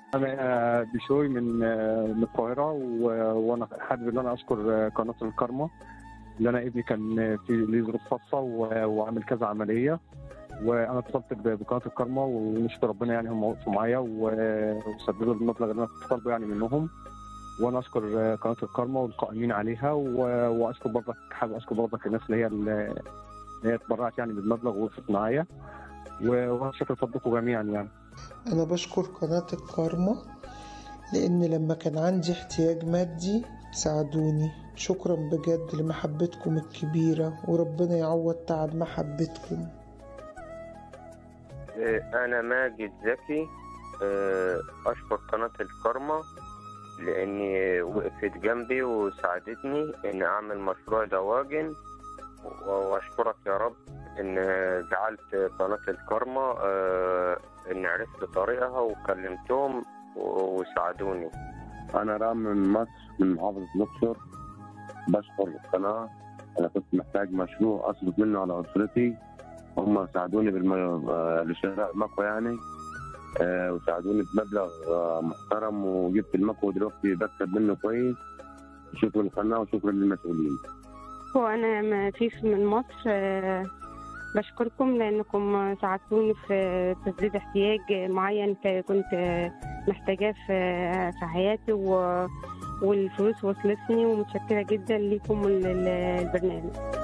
انا بشوي من من القاهره و- وانا حابب ان انا اشكر قناه الكارما اللي انا ابني كان في ليه ظروف خاصه و- وعامل كذا عمليه وانا اتصلت ب- بقناه الكارما ونشكر ربنا يعني هم وقفوا معايا و- وسددوا المبلغ اللي انا كنت طالبه يعني منهم وانا اشكر قناه الكارما والقائمين عليها و- واشكر برضك حابب اشكر برضك الناس اللي هي اللي هي اتبرعت يعني بالمبلغ ووقفت معايا و- وانا شاكر فضلكم جميعا يعني أنا بشكر قناة الكارما لأن لما كان عندي احتياج مادي ساعدوني شكرا بجد لمحبتكم الكبيرة وربنا يعوض تعب محبتكم أنا ماجد زكي آه، أشكر قناة الكرمة لأني وقفت جنبي وساعدتني إن أعمل مشروع دواجن وأشكرك يا رب إن جعلت قناة الكرمة آه، إن عرفت طريقها وكلمتهم و- وساعدوني أنا رام من مصر من محافظة الأقصر بشكر القناة أنا كنت محتاج مشروع أصرف منه على أسرتي هم ساعدوني بالم... آه، لشراء مكوى يعني آه، وساعدوني بمبلغ آه، محترم وجبت المكوى دلوقتي بكسب منه كويس شكرا للقناة وشكرا للمسؤولين وأنا ما فيش من مصر آه، بشكركم لأنكم ساعدتوني في تسديد احتياج معين ك- كنت آه، محتاجاه في في حياتي و- والفلوس وصلتني ومتشكرة جدا ليكم وللبرنامج